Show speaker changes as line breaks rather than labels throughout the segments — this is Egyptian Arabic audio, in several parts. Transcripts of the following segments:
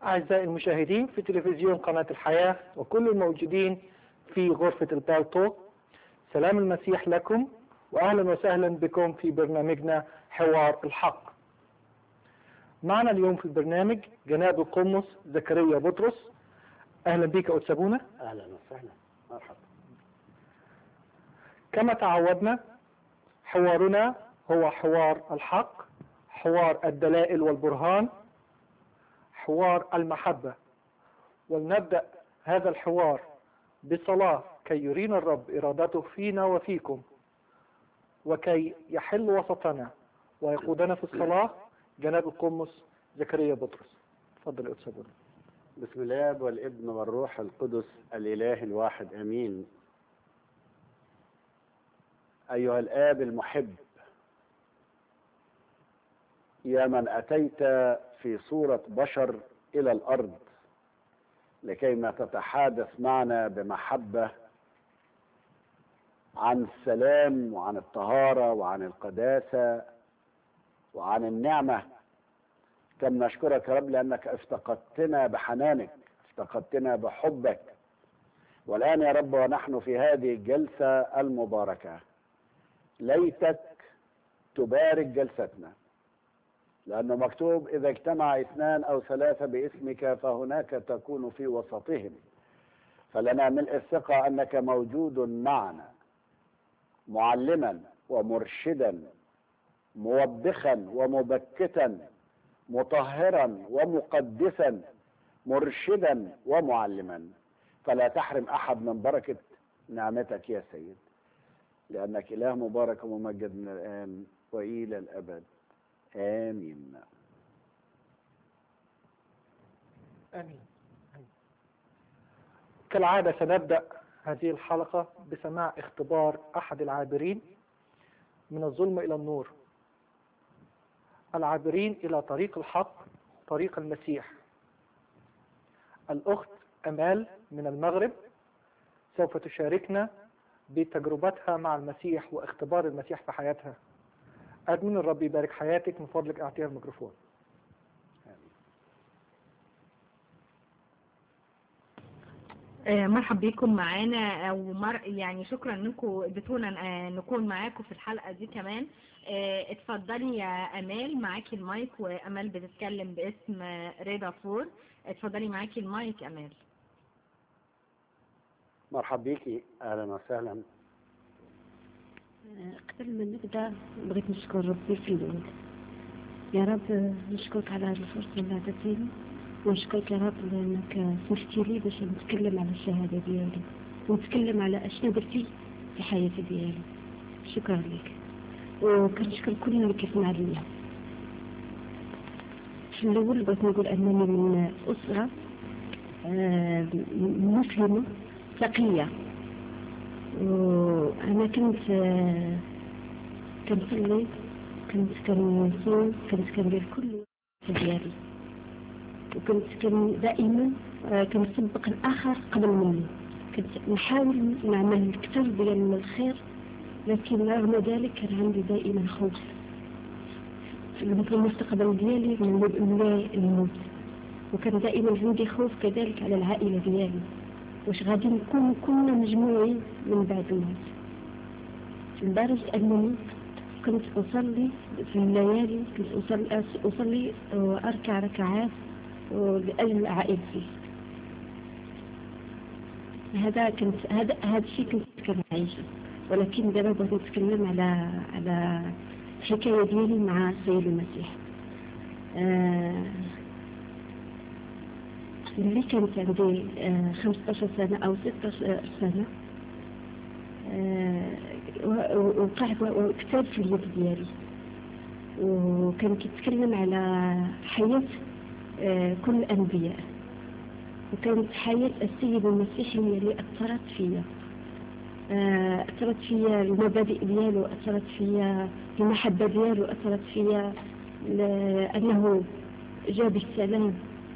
أعزائي المشاهدين في تلفزيون قناة الحياة وكل الموجودين في غرفة البالتو سلام المسيح لكم وأهلا وسهلا بكم في برنامجنا حوار الحق معنا اليوم في البرنامج جناب القمص زكريا بطرس أهلا بك أتسابونا
اهلا وسهلا مرحبا
كما تعودنا حوارنا هو حوار الحق حوار الدلائل والبرهان حوار المحبة ولنبدأ هذا الحوار بصلاة كي يرينا الرب إرادته فينا وفيكم وكي يحل وسطنا ويقودنا في الصلاة جناب القمص زكريا بطرس تفضل يا أستاذ بطرس.
بسم الله والابن والروح القدس الاله الواحد امين ايها الاب المحب يا من اتيت في صوره بشر الى الارض لكيما تتحادث معنا بمحبه عن السلام وعن الطهاره وعن القداسه وعن النعمه كم نشكرك يا رب لانك افتقدتنا بحنانك افتقدتنا بحبك والان يا رب ونحن في هذه الجلسه المباركه ليتك تبارك جلستنا لانه مكتوب اذا اجتمع اثنان او ثلاثه باسمك فهناك تكون في وسطهم فلنا ملء الثقه انك موجود معنا معلما ومرشدا موبخا ومبكتا مطهرا ومقدسا مرشدا ومعلما فلا تحرم احد من بركه نعمتك يا سيد لانك اله مبارك وممجد من الان والى الابد امين
آمين آمين. كالعادة سنبدأ هذه الحلقة بسماع اختبار أحد العابرين من الظلم إلى النور العابرين إلى طريق الحق طريق المسيح الأخت أمال من المغرب سوف تشاركنا بتجربتها مع المسيح واختبار المسيح في حياتها أدمن الرب يبارك حياتك من فضلك أعطيها الميكروفون
آه، مرحب بيكم معانا او مر... يعني شكرا انكم اديتونا آه، نكون معاكم في الحلقه دي كمان آه، اتفضلي يا امال معاكي المايك وامال بتتكلم باسم آه، رضا فور اتفضلي معاكي المايك امال
مرحب بيكي اهلا وسهلا
قبل ما نبدا بغيت نشكر ربي في الاول يا رب نشكرك على هذه الفرصه اللي عطيتيني ونشكرك يا رب لانك سمحتي لي باش نتكلم على الشهاده ديالي ونتكلم على اشنو درتي في حياتي ديالي شكرا لك وكنشكر كل اللي كيسمع ليا في الاول بغيت نقول انني من اسره آه، مسلمه تقيه وأنا كنت آه، كنصلي كنت كنصوم كنت كندير كل ديالي وكنت كن دائما آه، كنسبق الآخر قبل مني كنت نحاول نعمل الكثر ديال الخير لكن رغم ذلك كان عندي دائما خوف في المستقبل ديالي من من الموت وكان دائما عندي خوف كذلك على العائلة ديالي واش غادي نكون كلنا مجموعين من بعد الموت لدرجة أنني كنت أصلي في الليالي كنت أصلي, أصلي وأركع ركعات لأجل عائلتي هذا كنت هذا هذا الشيء كنت كنعيشه ولكن دابا بغيت نتكلم على على الحكاية ديالي مع السيد المسيح آه اللي كانت عندي آه، 15 سنة أو 16 سنة آه، و- وقع و- كتاب في اليد ديالي وكان كيتكلم على حياة آه، كل الأنبياء وكانت حياة السيد المسيح هي اللي أثرت فيا آه، أثرت فيا المبادئ ديالو أثرت فيا المحبة ديالو أثرت فيا لأنه جاب السلام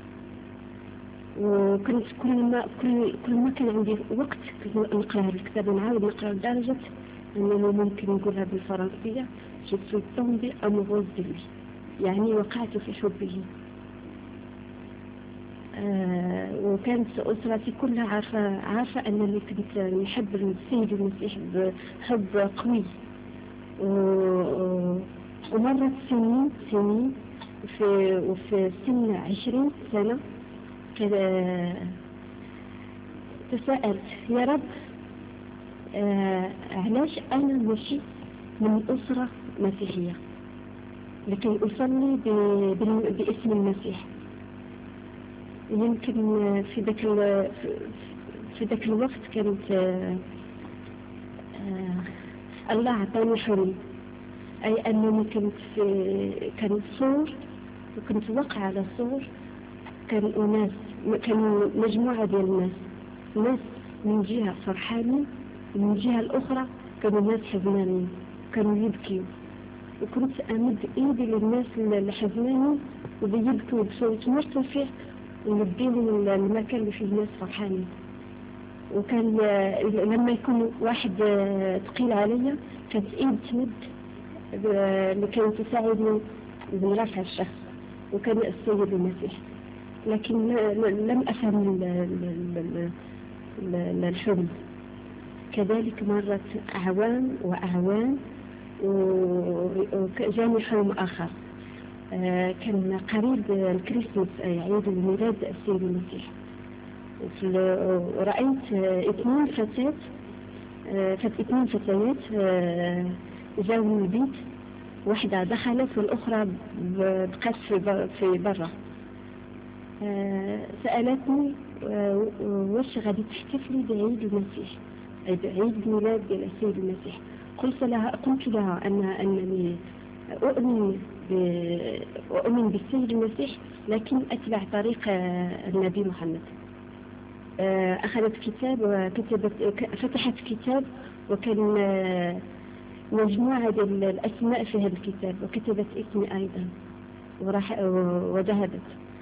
وكنت كل ما كل كل ما كان عندي وقت كنت نقرا هذا الكتاب ونعاود نقرا لدرجة أنني ممكن نقولها بالفرنسية je suis tombée amoureuse de lui يعني وقعت في حبه وكانت أسرتي كلها عارفة عارفة أنني كنت نحب السيد المسيح بحب قوي و- ومرت سنين سنين في وفي سن عشرين سنة كذا تساءلت يا رب آه علاش أنا ماشي من أسرة مسيحية لكي أصلي ب- بال- باسم المسيح يمكن في ذاك ال- في ذاك الوقت كانت آه، آه، الله عطاني حلم أي أنني كنت في كان صور وكنت واقعة على صور كان أناس كانوا مجموعة ديال الناس ناس من جهة فرحانين ومن الجهة الأخرى كانوا ناس حزنانين كانوا يبكيوا وكنت أمد إيدي للناس اللي حزنانين واللي يبكوا بصوت مرتفع ونديهم المكان اللي فيه الناس فرحانين وكان آه، لما يكون واحد آه، ثقيل عليا كانت ايد تمد آه، لكي تساعدني برفع الشخص وكان السيد المسيح لكن لا- لا- لم أفهم ال- ال- ال- ال- الحلم كذلك مرت أعوام وأعوام وجاني حلم آخر آه، كان قريب الكريسماس أي عيد الميلاد السيد المسيح وفي ال- ورأيت آه، اثنين فتاة آه، فت- اثنين فتيات آه، جاوا من البيت واحدة دخلت والأخرى ب- بقت في ب- في برا آه، سألتني آه، واش غادي تحتفلي بعيد المسيح أي بعيد ميلاد ديال السيد المسيح قلت لها قلت لها أن أنني أؤمن ب- أؤمن بالسيد المسيح لكن أتبع طريق آه، النبي محمد آه، أخذت كتاب وكتبت ك- فتحت كتاب وكان آه، مجموعة ديال الأسماء في هذا الكتاب وكتبت اسمي أيضا وراح وذهبت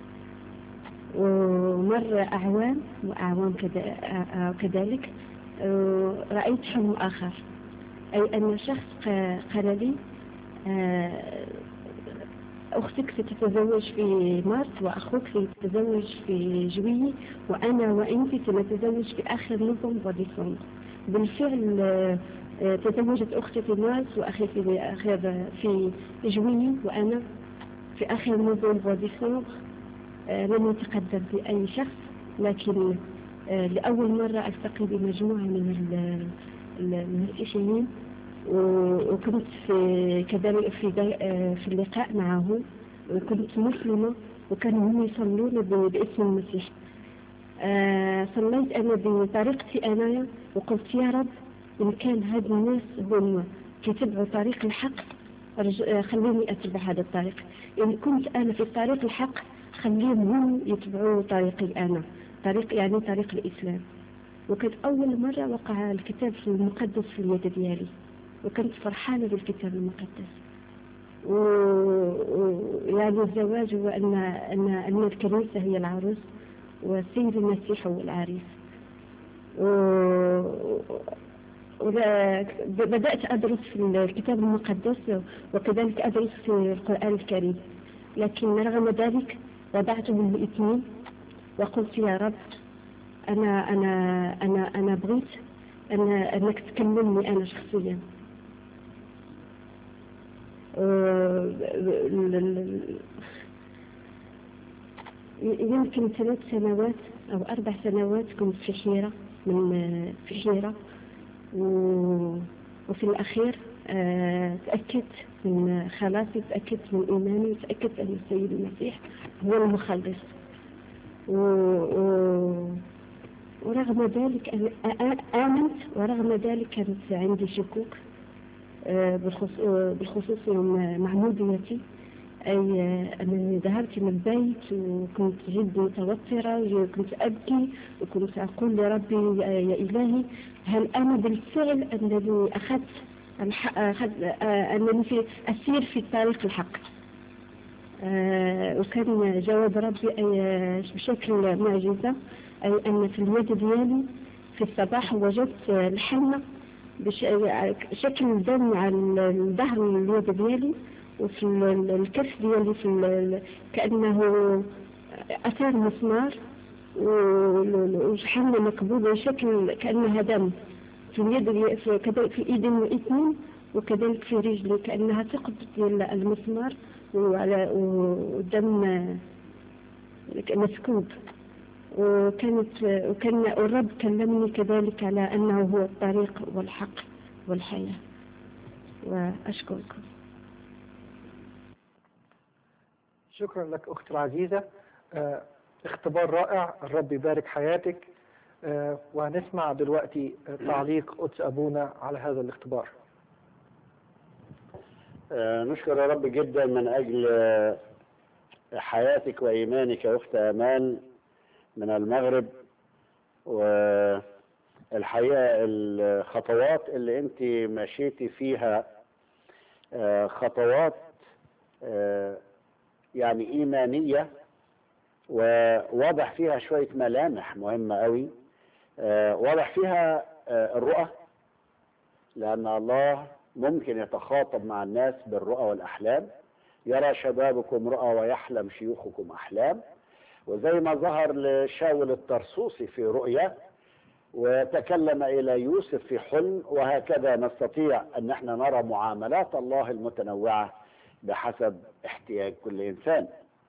ومر أعوام وأعوام كذا- آه، آه، كذلك آه، رأيت حلم آخر أي أن شخص ق- قال لي آه، أختك ستتزوج في مارس وأخوك سيتزوج في جويي وأنا وأنت سنتزوج في آخر نوفمبر وديسمبر بالفعل آه، آه، تزوجت أختي في مارس وأخي في آخر في جويي وأنا في آخر نوفمبر وديسمبر آه، لم يتقدم في أي شخص لكن آه، لأول مرة ألتقي بمجموعة من ال- ال- المسيحيين و- وكنت في كذلك في دا- آه، في اللقاء معهم وكنت مسلمة وكانوا هم يصلون ب- باسم المسيح آه، صليت أنا بطريقتي أنايا وقلت يا رب إن كان هاد الناس هم كيتبعوا طريق الحق رج- آه، خليني أتبع هذا الطريق إن كنت أنا في طريق الحق خليهم هم يتبعوا طريقي أنا طريق يعني طريق الإسلام وكانت أول مرة وقع الكتاب في المقدس في اليد ديالي وكنت فرحانة بالكتاب المقدس ويعني الزواج هو أن أن أن الكنيسة هي العروس والسيد المسيح هو العريس و... ولا- بدأت أدرس في الكتاب المقدس وكذلك أدرس في القرآن الكريم لكن رغم ذلك وضعتهم الاثنين وقلت يا رب أنا أنا أنا أنا بغيت أن أنك تكلمني أنا شخصيا آه، ال- ال- يمكن ثلاث سنوات أو أربع سنوات كنت في حيرة من في حيرة و- وفي الأخير آه، تأكدت من خلاصي تأكدت من إيماني تأكدت أن السيد المسيح هو المخلص و... و... ورغم ذلك أنا آ- آمنت ورغم ذلك كانت عندي شكوك آه، بالخص- آه، بالخصوص يوم معموديتي أي آه، أنني ذهبت من البيت وكنت جد متوترة وكنت أبكي وكنت أقول لربي يا يا إلهي هل أنا بالفعل أنني أخذت الح- أخذ آه، أنني في أسير في طريق الحق آه، وكان جواب ربي أي آه، بشكل معجزة أي أن في اليد ديالي في الصباح وجدت آه، الحنة بشكل دم على الظهر اليد ديالي وفي ال- الكف ديالي في ال- كأنه أثار مسمار و- وشحمة مكبوبة بشكل كأنها دم في اليد الي- في كذلك في ايدي الاثنين وكذلك في رجلي كأنها ثقب ديال المسمار وعلى ودم آه، مسكوب وكانت وكان والرب كلمني كذلك على أنه هو الطريق والحق والحياة وأشكركم
شكرا لك أختي العزيزة آه، اختبار رائع الرب يبارك حياتك آه، وهنسمع دلوقتي آه، تعليق قدس أبونا على هذا الاختبار
آه، نشكر يا رب جدا من أجل آه، حياتك وإيمانك يا أخت أمان من المغرب والحقيقة الخطوات اللي أنت مشيتي فيها آه، خطوات آه، يعني إيمانية وواضح فيها شوية ملامح مهمة قوي آه، واضح فيها آه، الرؤى لأن الله ممكن يتخاطب مع الناس بالرؤى والأحلام يرى شبابكم رؤى ويحلم شيوخكم أحلام وزي ما ظهر لشاول الطرسوسي في رؤيا وتكلم إلى يوسف في حلم وهكذا نستطيع أن احنا نرى معاملات الله المتنوعة بحسب احتياج كل إنسان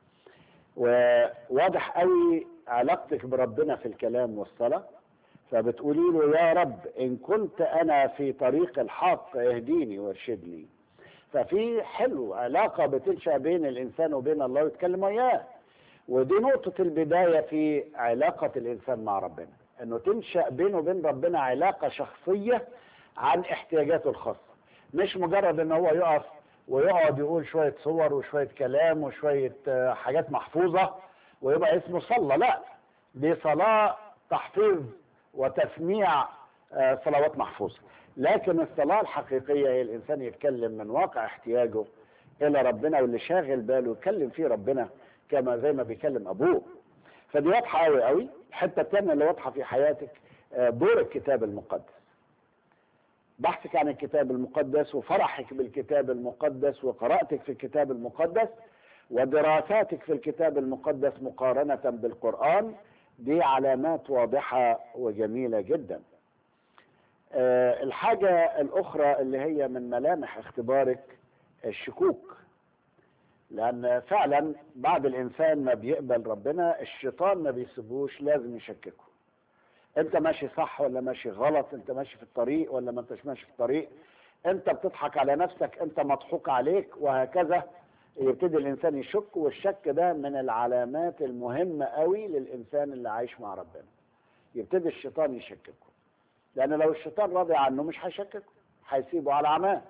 وواضح قوي علاقتك بربنا في الكلام والصلاة فبتقولي له يا رب إن كنت أنا في طريق الحق اهديني وارشدني ففي حلو علاقة بتنشأ بين الإنسان وبين الله ويتكلم وياه ودي نقطة البداية في علاقة الإنسان مع ربنا إنه تنشأ بينه وبين ربنا علاقة شخصية عن احتياجاته الخاصة مش مجرد إن هو يقف ويقعد يقول شوية صور وشوية كلام وشوية آه، حاجات محفوظة ويبقى اسمه صلى لا دي صلاة تحفيظ وتسميع آه، صلوات محفوظة لكن الصلاة الحقيقية هي الإنسان يتكلم من واقع احتياجه إلى ربنا واللي شاغل باله يكلم فيه ربنا كما زي ما بيكلم أبوه فدي واضحة أوي أوي الحتة التانية اللي واضحة في حياتك آه، دور الكتاب المقدس بحثك عن الكتاب المقدس وفرحك بالكتاب المقدس وقراءتك في الكتاب المقدس ودراساتك في الكتاب المقدس مقارنة بالقرآن دي علامات واضحة وجميلة جدا آه، الحاجة الأخرى اللي هي من ملامح اختبارك الشكوك لأن فعلا بعد الإنسان ما بيقبل ربنا الشيطان ما بيسيبوش لازم يشككه أنت ماشي صح ولا ماشي غلط أنت ماشي في الطريق ولا ما أنتش ماشي في الطريق أنت بتضحك على نفسك أنت مضحوك عليك وهكذا يبتدي الإنسان يشك والشك ده من العلامات المهمة قوي للإنسان اللي عايش مع ربنا يبتدي الشيطان يشككه لأن لو الشيطان راضي عنه مش هيشككه هيسيبه على عماه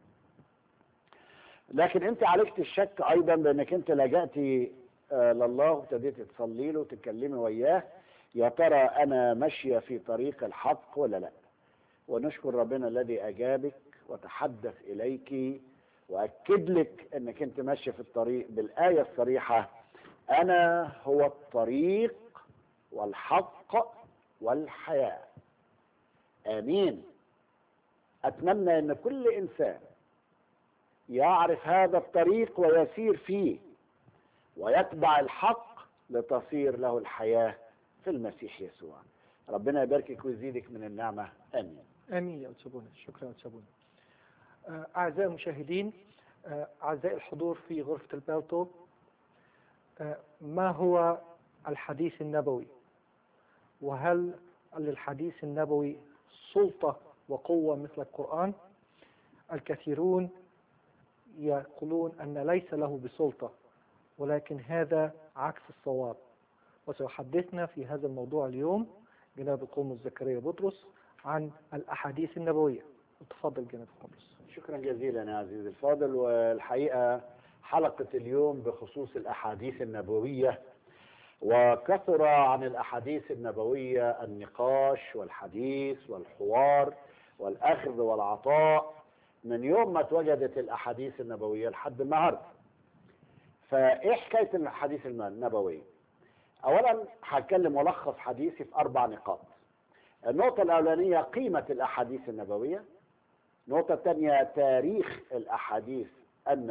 لكن انت عالجت الشك ايضا بانك انت لجأتي آه، لله وابتديتي تصلي له وتتكلمي وياه يا ترى انا ماشيه في طريق الحق ولا لا ونشكر ربنا الذي اجابك وتحدث اليك واكد لك انك انت ماشيه في الطريق بالايه الصريحه انا هو الطريق والحق والحياه امين اتمنى ان كل انسان يعرف هذا الطريق ويسير فيه ويتبع الحق لتصير له الحياة في المسيح يسوع ربنا يباركك ويزيدك من النعمة آمين
آمين يا أتسابونا شكرا يا أتسابونا آه، أعزائي المشاهدين آه، أعزائي الحضور في غرفة البالتو آه، ما هو الحديث النبوي وهل للحديث النبوي سلطة وقوة مثل القرآن الكثيرون يقولون أن ليس له بسلطة ولكن هذا عكس الصواب وسيحدثنا في هذا الموضوع اليوم جناب القوم زكريا بطرس عن الأحاديث النبوية تفضل جناب القمص
شكرا جزيلا يا عزيزي الفاضل والحقيقة حلقة اليوم بخصوص الأحاديث النبوية وكثر عن الأحاديث النبوية النقاش والحديث والحوار والأخذ والعطاء من يوم ما اتوجدت الأحاديث النبوية لحد النهاردة فإيه حكاية الأحاديث النبوية أولا هتكلم ملخص حديثي في أربع نقاط النقطة الأولانية قيمة الأحاديث النبوية النقطة الثانية تاريخ الأحاديث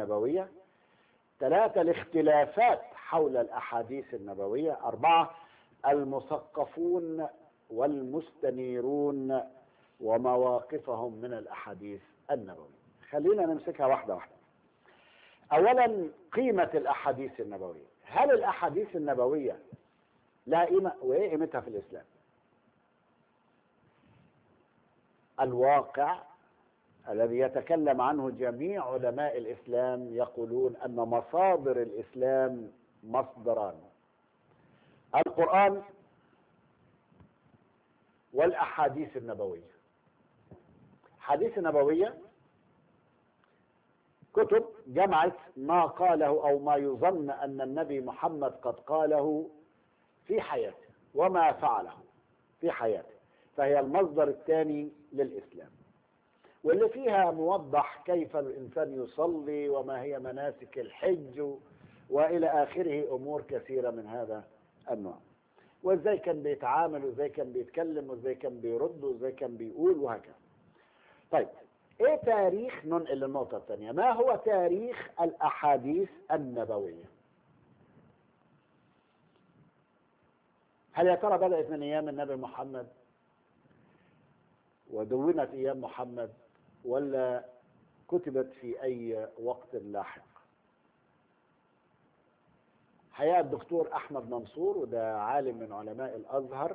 النبوية ثلاثة الاختلافات حول الأحاديث النبوية أربعة المثقفون والمستنيرون ومواقفهم من الأحاديث النبوية خلينا نمسكها واحدة واحدة أولا قيمة الأحاديث النبوية هل الأحاديث النبوية لها قيمة وإيه قيمتها في الإسلام الواقع الذي يتكلم عنه جميع علماء الإسلام يقولون أن مصادر الإسلام مصدران القرآن والأحاديث النبوية حديث النبوية كتب جمعت ما قاله أو ما يظن أن النبي محمد قد قاله في حياته وما فعله في حياته فهي المصدر الثاني للإسلام واللي فيها موضح كيف الإنسان يصلي وما هي مناسك الحج وإلى آخره أمور كثيرة من هذا النوع وإزاي كان بيتعامل وإزاي كان بيتكلم وإزاي كان بيرد وإزاي كان بيقول وهكذا طيب إيه تاريخ ننقل للنقطة الثانية ما هو تاريخ الأحاديث النبوية هل يا ترى بدأت من أيام النبي محمد ودونت أيام محمد ولا كتبت في أي وقت لاحق حقيقة الدكتور أحمد منصور وده عالم من علماء الأزهر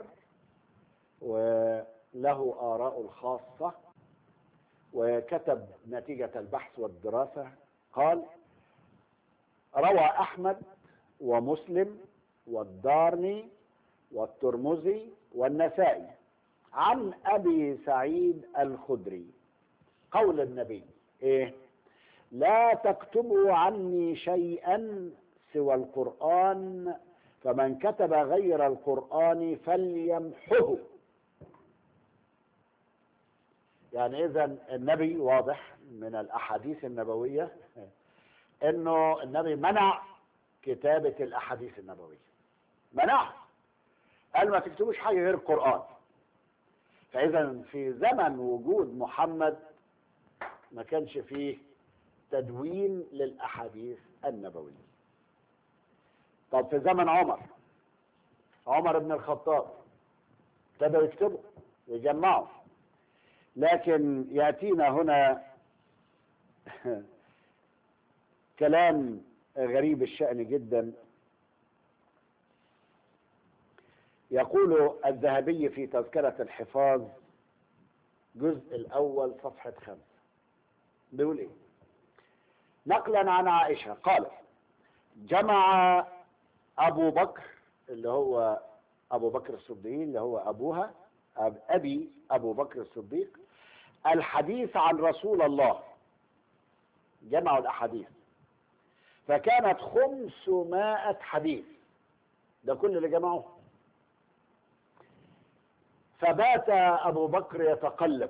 وله آراء الخاصة وكتب نتيجة البحث والدراسة قال روى أحمد ومسلم والدارمي والترمذي والنسائي عن أبي سعيد الخدري قول النبي إيه لا تكتبوا عني شيئا سوى القرآن فمن كتب غير القرآن فليمحه يعني إذا النبي واضح من الأحاديث النبوية إنه النبي منع كتابة الأحاديث النبوية منع قال ما تكتبوش حاجة غير القرآن فإذا في زمن وجود محمد ما كانش فيه تدوين للأحاديث النبوية طب في زمن عمر عمر بن الخطاب ابتدوا يكتبوا ويجمعوا لكن يأتينا هنا كلام غريب الشأن جدا يقول الذهبي في تذكرة الحفاظ جزء الأول صفحة خمسة بيقول إيه نقلا عن عائشة قالت جمع أبو بكر اللي هو أبو بكر الصديق اللي هو أبوها أب أبي أبو بكر الصديق الحديث عن رسول الله جمعوا الأحاديث فكانت خمسمائة حديث ده كل اللي جمعوه فبات أبو بكر يتقلب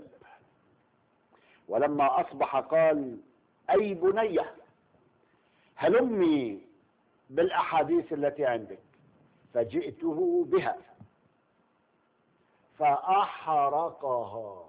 ولما أصبح قال أي بنية هلمي بالأحاديث التي عندك فجئته بها فأحرقها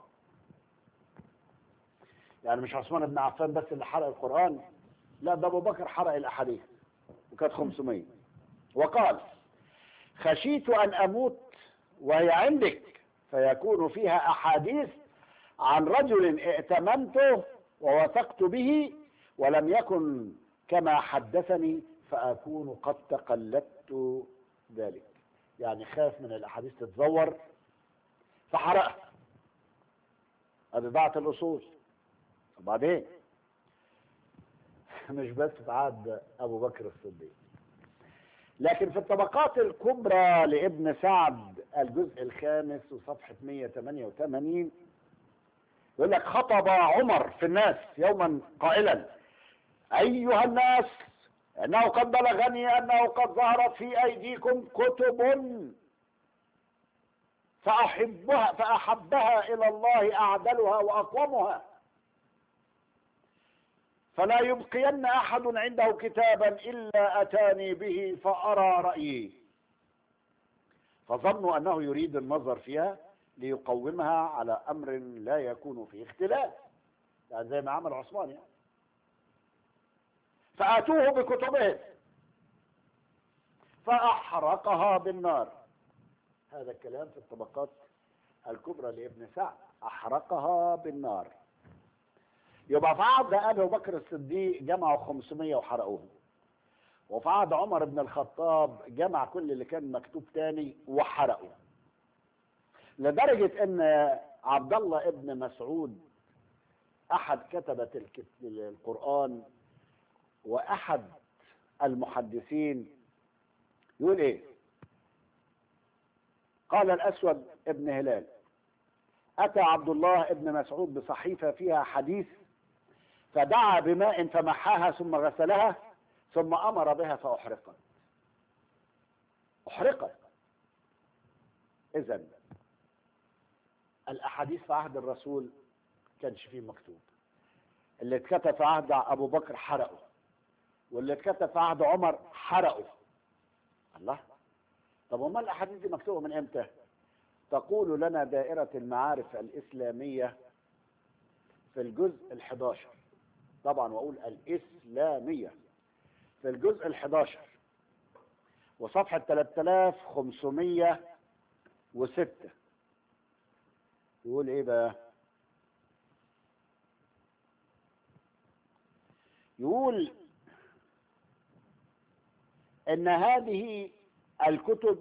يعني مش عثمان بن عفان بس اللي حرق القرآن لا ده أبو بكر حرق الأحاديث وكانت 500 وقال خشيت أن أموت وهي عندك فيكون فيها أحاديث عن رجل ائتمنته ووثقت به ولم يكن كما حدثني فأكون قد تقلدت ذلك يعني خاف من الأحاديث تتزور فحرقها هذه ضاعت الأصول وبعدين مش بس في عهد أبو بكر الصديق لكن في الطبقات الكبرى لابن سعد الجزء الخامس وصفحة 188 يقول لك خطب عمر في الناس يوما قائلا أيها الناس إنه قد بلغني أنه قد ظهرت في أيديكم كتب فأحبها فأحبها إلى الله أعدلها وأقومها فلا يبقين أحد عنده كتابا إلا أتاني به فأرى رأيي فظنوا أنه يريد النظر فيها ليقومها على أمر لا يكون فيه اختلاف يعني زي ما عمل عثمان يعني فأتوه بكتبهم فأحرقها بالنار هذا الكلام في الطبقات الكبرى لابن سعد أحرقها بالنار يبقى في عهد أبي بكر الصديق جمعوا 500 وحرقوهم وفي عهد عمر بن الخطاب جمع كل اللي كان مكتوب تاني وحرقه لدرجة ان عبد الله ابن مسعود احد كتبة الكت- القرآن واحد المحدثين يقول ايه قال الاسود ابن هلال اتى عبد الله ابن مسعود بصحيفة فيها حديث فدعا بماء فمحاها ثم غسلها ثم امر بها فاحرقت احرقت اذا الاحاديث في عهد الرسول كانش فيه مكتوب اللي اتكتب في عهد ابو بكر حرقه واللي اتكتب في عهد عمر حرقه الله طب وما الاحاديث دي مكتوبه من امتى تقول لنا دائره المعارف الاسلاميه في الجزء ال11 طبعا واقول الاسلاميه في الجزء ال11 وصفحه 3506 يقول ايه بقى يقول ان هذه الكتب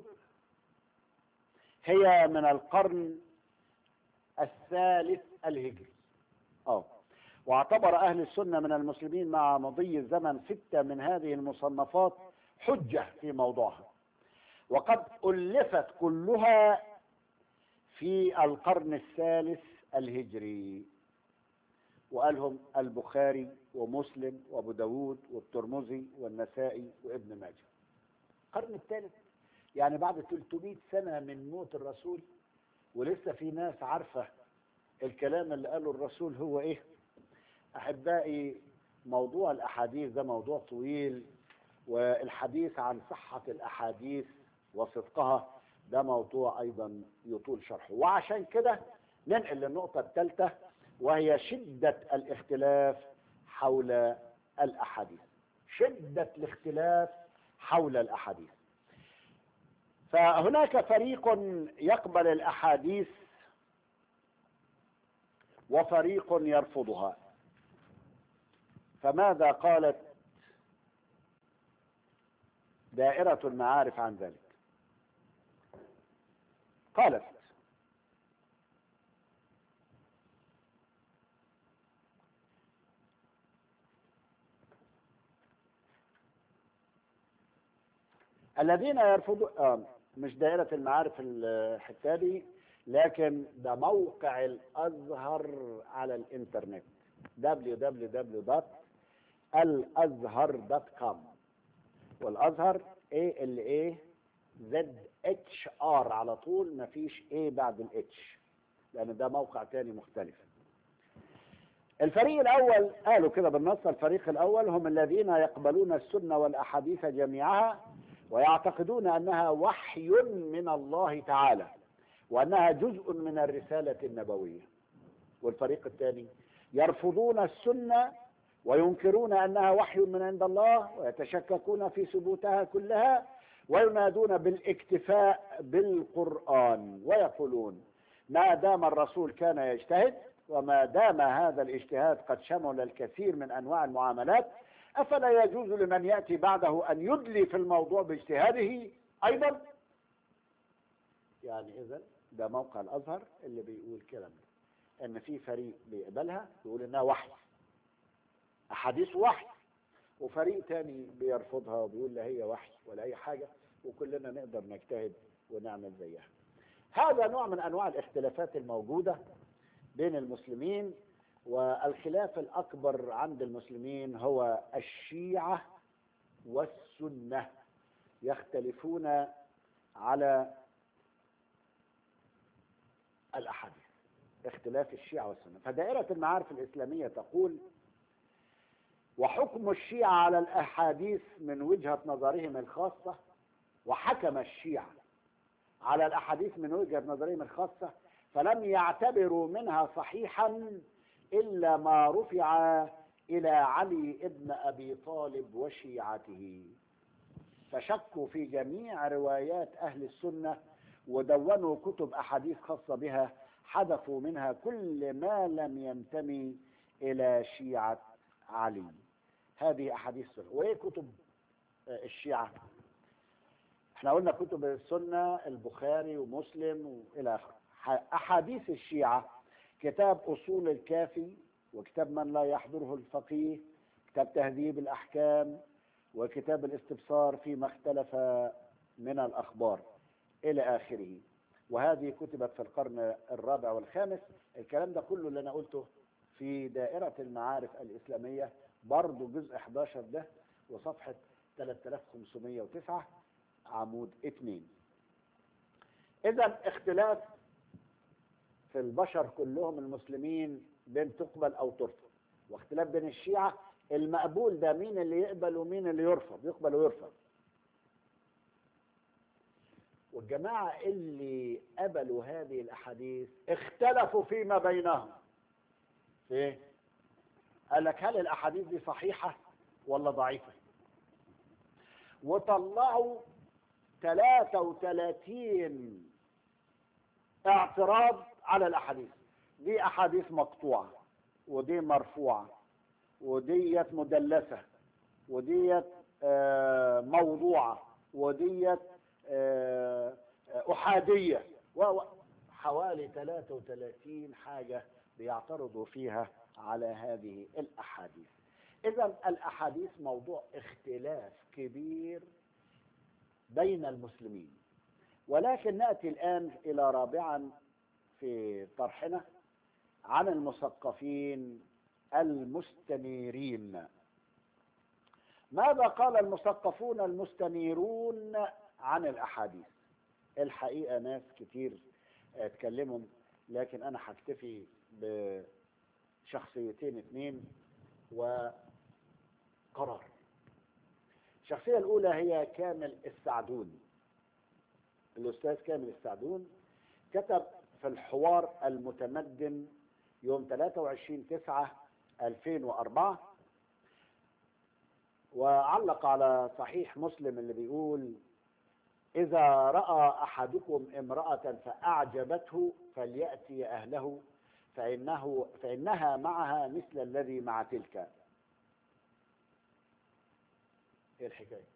هي من القرن الثالث الهجري اه واعتبر اهل السنه من المسلمين مع مضي الزمن سته من هذه المصنفات حجه في موضوعها وقد الفت كلها في القرن الثالث الهجري وقالهم البخاري ومسلم وابو داود والترمذي والنسائي وابن ماجه القرن الثالث يعني بعد 300 سنة من موت الرسول ولسه في ناس عارفة الكلام اللي قاله الرسول هو ايه احبائي موضوع الاحاديث ده موضوع طويل والحديث عن صحة الاحاديث وصدقها ده موضوع ايضا يطول شرحه وعشان كده ننقل للنقطة الثالثة وهي شدة الاختلاف حول الاحاديث شدة الاختلاف حول الاحاديث فهناك فريق يقبل الاحاديث وفريق يرفضها فماذا قالت دائرة المعارف عن ذلك قالت الذين يرفضون آه مش دائرة المعارف الحتة دي لكن ده موقع الأزهر على الإنترنت www.الازهر.com والأزهر A L A Z H R على طول مفيش A بعد ال H لأن ده موقع تاني مختلف الفريق الأول قالوا كده بالنص الفريق الأول هم الذين يقبلون السنة والأحاديث جميعها ويعتقدون أنها وحي من الله تعالى وأنها جزء من الرسالة النبوية والفريق الثاني يرفضون السنة وينكرون أنها وحي من عند الله ويتشككون في ثبوتها كلها وينادون بالاكتفاء بالقرآن ويقولون ما دام الرسول كان يجتهد وما دام هذا الاجتهاد قد شمل الكثير من أنواع المعاملات أفلا يجوز لمن يأتي بعده أن يدلي في الموضوع باجتهاده أيضا يعني إذا ده موقع الأزهر اللي بيقول كلام ده إن في فريق بيقبلها يقول إنها وحي أحاديث وحي وفريق تاني بيرفضها وبيقول لا هي وحي ولا أي حاجة وكلنا نقدر نجتهد ونعمل زيها هذا نوع من أنواع الاختلافات الموجودة بين المسلمين والخلاف الأكبر عند المسلمين هو الشيعة والسنة يختلفون على الأحاديث اختلاف الشيعة والسنة فدائرة المعارف الإسلامية تقول وحكم الشيعة على الأحاديث من وجهة نظرهم الخاصة وحكم الشيعة على الأحاديث من وجهة نظرهم الخاصة فلم يعتبروا منها صحيحا إلا ما رفع إلى علي ابن أبي طالب وشيعته فشكوا في جميع روايات أهل السنة ودونوا كتب أحاديث خاصة بها حذفوا منها كل ما لم ينتمي إلى شيعة علي هذه أحاديث سنة وإيه كتب آه، الشيعة احنا قلنا كتب السنة البخاري ومسلم وإلى آخره ح- أحاديث الشيعة كتاب أصول الكافي وكتاب من لا يحضره الفقيه كتاب تهذيب الأحكام وكتاب الاستبصار فيما اختلف من الأخبار إلى آخره وهذه كتبت في القرن الرابع والخامس الكلام ده كله اللي أنا قلته في دائرة المعارف الإسلامية برضو جزء 11 ده وصفحة 3509 عمود 2 إذا اختلاف في البشر كلهم المسلمين بين تقبل أو ترفض واختلاف بين الشيعة المقبول ده مين اللي يقبل ومين اللي يرفض يقبل ويرفض والجماعة اللي قبلوا هذه الأحاديث اختلفوا فيما بينهم في إيه؟ قال لك هل الأحاديث دي صحيحة ولا ضعيفة وطلعوا 33 اعتراض على الأحاديث دي أحاديث مقطوعة ودي مرفوعة وديت مدلسة وديت آه، موضوعة وديت آه، آه، أحادية و- و- حوالي 33 حاجة بيعترضوا فيها على هذه الأحاديث إذا الأحاديث موضوع اختلاف كبير بين المسلمين ولكن نأتي الآن إلى رابعا في طرحنا عن المثقفين المستنيرين ماذا قال المثقفون المستنيرون عن الأحاديث الحقيقة ناس كتير اتكلموا لكن أنا هكتفي بشخصيتين اتنين وقرار الشخصية الأولى هي كامل السعدون الأستاذ كامل السعدون كتب في الحوار المتمدن يوم 23 9 2004 وعلق على صحيح مسلم اللي بيقول إذا رأى أحدكم امرأة فأعجبته فليأتي أهله فإنه فإنها معها مثل الذي مع تلك إيه الحكاية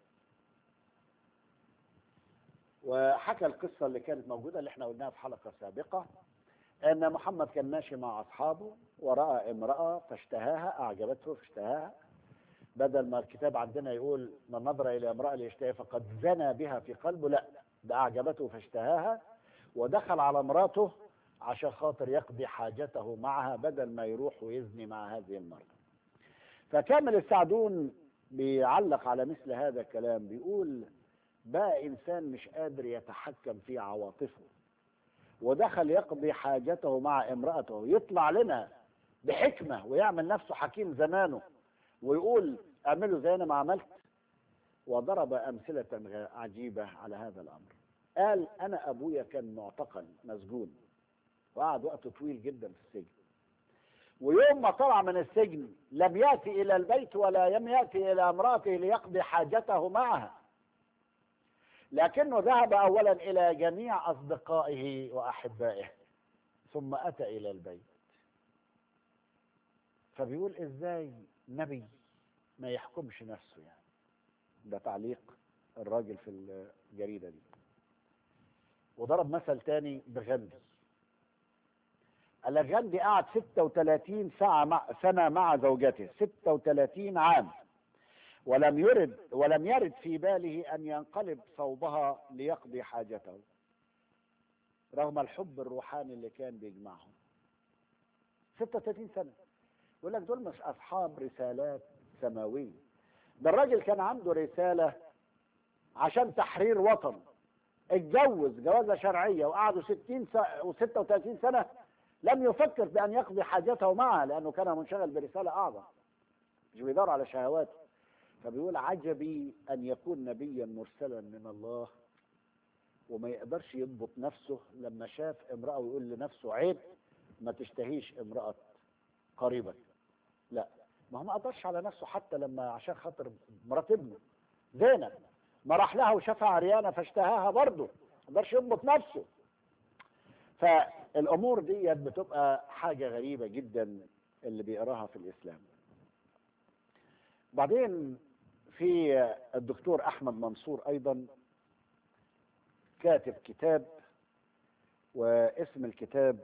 وحكى القصة اللي كانت موجودة اللي احنا قلناها في حلقة سابقة أن محمد كان ماشي مع أصحابه ورأى امرأة فاشتهاها أعجبته فاشتهاها بدل ما الكتاب عندنا يقول من نظر إلى امرأة ليشتهي فقد زنى بها في قلبه لا ده أعجبته فاشتهاها ودخل على مراته عشان خاطر يقضي حاجته معها بدل ما يروح ويزني مع هذه المرأة فكامل السعدون بيعلق على مثل هذا الكلام بيقول بقى إنسان مش قادر يتحكم في عواطفه ودخل يقضي حاجته مع امرأته يطلع لنا بحكمة ويعمل نفسه حكيم زمانه ويقول اعملوا زي انا ما عملت وضرب امثله غ- عجيبه على هذا الامر قال انا ابويا كان معتقل مسجون وقعد وقت طويل جدا في السجن ويوم ما طلع من السجن لم ياتي الى البيت ولا لم ياتي الى امراته ليقضي حاجته معها لكنه ذهب اولا الى جميع اصدقائه واحبائه ثم اتى الى البيت فبيقول ازاي نبي ما يحكمش نفسه يعني ده تعليق الراجل في الجريدة دي وضرب مثل تاني بغاندي قال لك غاندي قعد 36 ساعة مع سنة مع زوجته 36 عام ولم يرد ولم يرد في باله أن ينقلب صوبها ليقضي حاجته رغم الحب الروحاني اللي كان بيجمعهم 36 سنة يقول لك دول مش أصحاب رسالات سماوية ده الراجل كان عنده رسالة عشان تحرير وطن اتجوز جوازة شرعية وقعدوا 60 و 36 سنة لم يفكر بأن يقضي حاجته معها لأنه كان منشغل برسالة أعظم مش بيدور على شهواته فبيقول عجبي أن يكون نبيا مرسلا من الله وما يقدرش يضبط نفسه لما شاف امرأة ويقول لنفسه عيب ما تشتهيش امرأة قريبك لا ما هو ما قدرش على نفسه حتى لما عشان خاطر مرات ابنه زينب ما راح لها وشافها عريانة فاشتهاها برضه يقدرش يضبط نفسه فالامور دي بتبقى حاجه غريبه جدا اللي بيقراها في الاسلام بعدين في الدكتور احمد منصور ايضا كاتب كتاب واسم الكتاب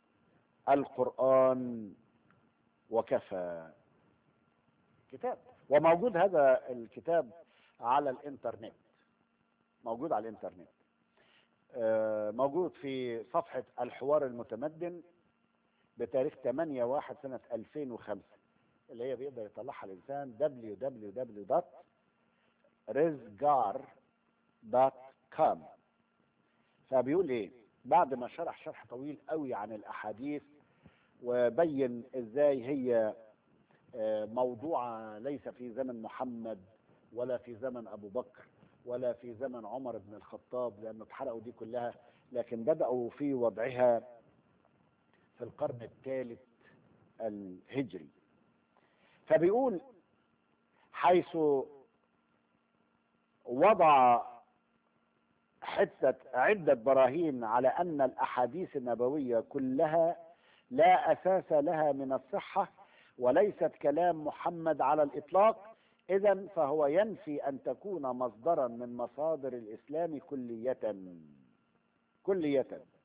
القران وكفى كتاب وموجود هذا الكتاب على الانترنت موجود على الانترنت آه، موجود في صفحة الحوار المتمدن بتاريخ 8 1 سنة 2005 اللي هي بيقدر يطلعها الإنسان www.rizgar.com فبيقول إيه بعد ما شرح شرح طويل قوي عن الأحاديث وبين إزاي هي آه، موضوعة ليس في زمن محمد ولا في زمن أبو بكر ولا في زمن عمر بن الخطاب لأنه اتحرقوا دي كلها لكن بدأوا في وضعها في القرن الثالث الهجري فبيقول حيث وضع حتة عدة براهين على أن الأحاديث النبوية كلها لا أساس لها من الصحة وليست كلام محمد على الإطلاق إذا فهو ينفي أن تكون مصدرا من مصادر الإسلام كلية كلية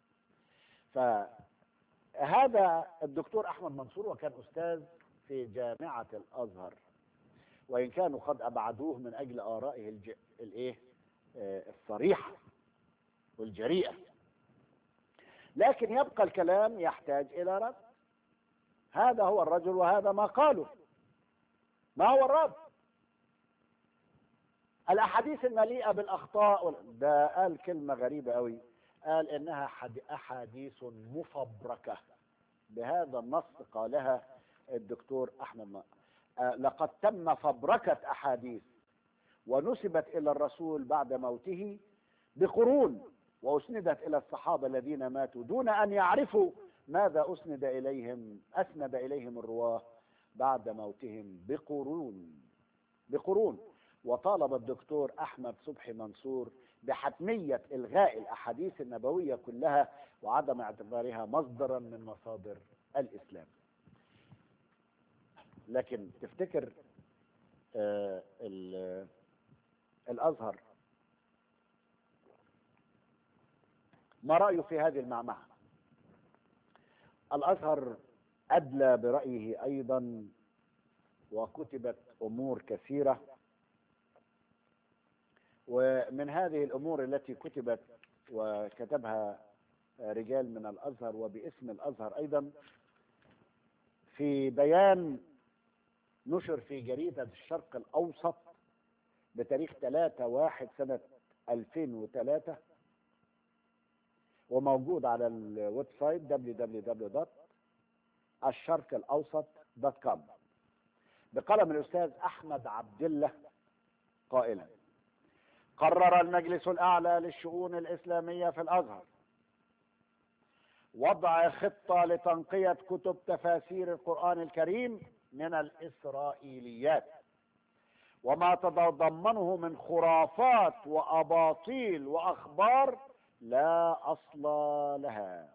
فهذا الدكتور أحمد منصور وكان أستاذ في جامعة الأزهر وإن كانوا قد أبعدوه من أجل آرائه الج... الإيه آه، الصريحة والجريئة لكن يبقى الكلام يحتاج إلى رد هذا هو الرجل وهذا ما قاله ما هو الرد الاحاديث المليئه بالاخطاء وال- ده قال كلمه غريبه قوي قال انها حد- احاديث مفبركه بهذا النص قالها الدكتور احمد ما. آه، لقد تم فبركه احاديث ونسبت الى الرسول بعد موته بقرون واسندت الى الصحابه الذين ماتوا دون ان يعرفوا ماذا اسند اليهم اسند اليهم الرواه بعد موتهم بقرون بقرون وطالب الدكتور احمد صبحي منصور بحتميه الغاء الاحاديث النبويه كلها وعدم اعتبارها مصدرا من مصادر الاسلام. لكن تفتكر آه ال- الازهر ما رايه في هذه المعمعه؟ الازهر ادلى برايه ايضا وكتبت امور كثيره ومن هذه الامور التي كتبت وكتبها رجال من الازهر وباسم الازهر ايضا في بيان نشر في جريده الشرق الاوسط بتاريخ 3 1 سنه 2003 وموجود على الويب سايت www.الشرقالاوسط.com بقلم الاستاذ احمد عبد الله قائلا قرر المجلس الاعلى للشؤون الاسلاميه في الازهر وضع خطه لتنقيه كتب تفاسير القران الكريم من الاسرائيليات وما تتضمنه من خرافات واباطيل واخبار لا اصل لها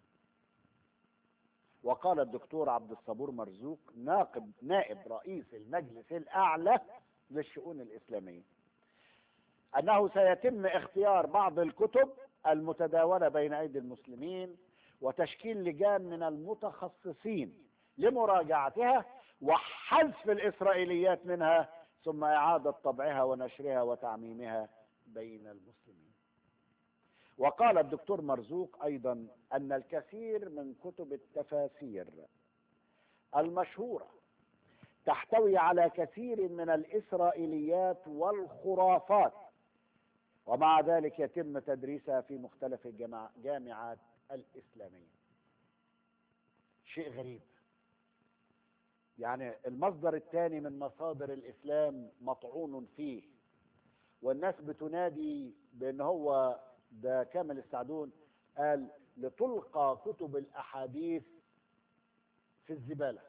وقال الدكتور عبد الصبور مرزوق ناقب نائب رئيس المجلس الاعلى للشؤون الاسلاميه انه سيتم اختيار بعض الكتب المتداوله بين ايدي المسلمين وتشكيل لجان من المتخصصين لمراجعتها وحذف الاسرائيليات منها ثم اعاده طبعها ونشرها وتعميمها بين المسلمين وقال الدكتور مرزوق ايضا ان الكثير من كتب التفاسير المشهوره تحتوي على كثير من الاسرائيليات والخرافات ومع ذلك يتم تدريسها في مختلف الجامعات الاسلاميه شيء غريب يعني المصدر الثاني من مصادر الاسلام مطعون فيه والناس بتنادي بان هو ده كامل السعدون قال لتلقى كتب الاحاديث في الزباله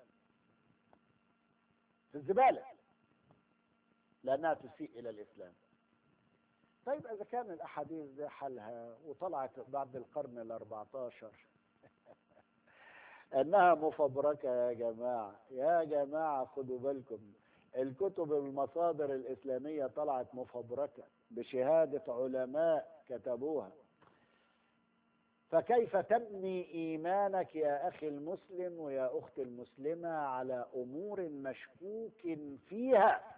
في الزباله لانها تسيء الى الاسلام طيب اذا كان الاحاديث دي حلها وطلعت بعد القرن ال 14 انها مفبركه يا جماعه يا جماعه خدوا بالكم الكتب المصادر الاسلاميه طلعت مفبركه بشهاده علماء كتبوها فكيف تبني ايمانك يا اخي المسلم ويا اختي المسلمه على امور مشكوك فيها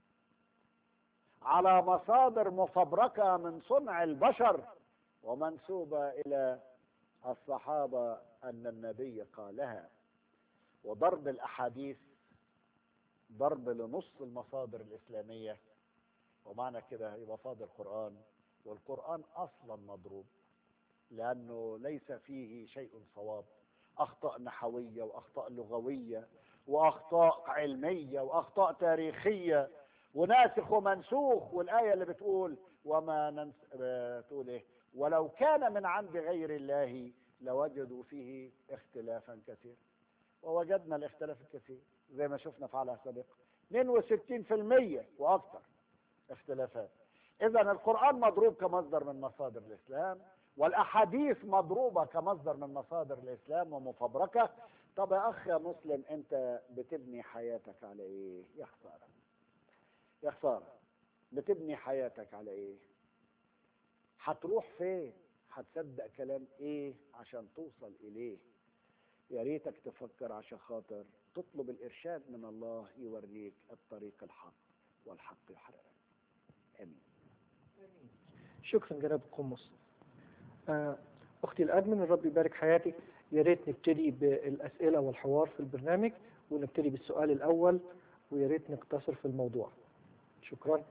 على مصادر مفبركه من صنع البشر ومنسوبه الى الصحابه ان النبي قالها وضرب الاحاديث ضرب لنص المصادر الاسلاميه ومعنى كده يبقى فاضل قران والقران اصلا مضروب لأنه ليس فيه شيء صواب أخطاء نحوية وأخطاء لغوية وأخطاء علمية وأخطاء تاريخية وناسخ ومنسوخ والآية اللي بتقول وما ننس... بتقول إيه ولو كان من عند غير الله لوجدوا فيه اختلافا كثيرا ووجدنا الاختلاف الكثير زي ما شفنا في على سابقا 62% وأكثر اختلافات إذا القرآن مضروب كمصدر من مصادر الإسلام والاحاديث مضروبه كمصدر من مصادر الاسلام ومفبركه طب يا اخ يا مسلم انت بتبني حياتك على ايه يا خساره يا خساره بتبني حياتك على ايه هتروح فين هتصدق كلام ايه عشان توصل اليه يا ريتك تفكر عشان خاطر تطلب الارشاد من الله يوريك الطريق الحق والحق يحررك امين
شكرا جناب قمص آه، أختي الأدمن الرب يبارك حياتك يا ريت نبتدي بالأسئلة والحوار في البرنامج ونبتدي بالسؤال الأول ويا ريت نقتصر في الموضوع شكرا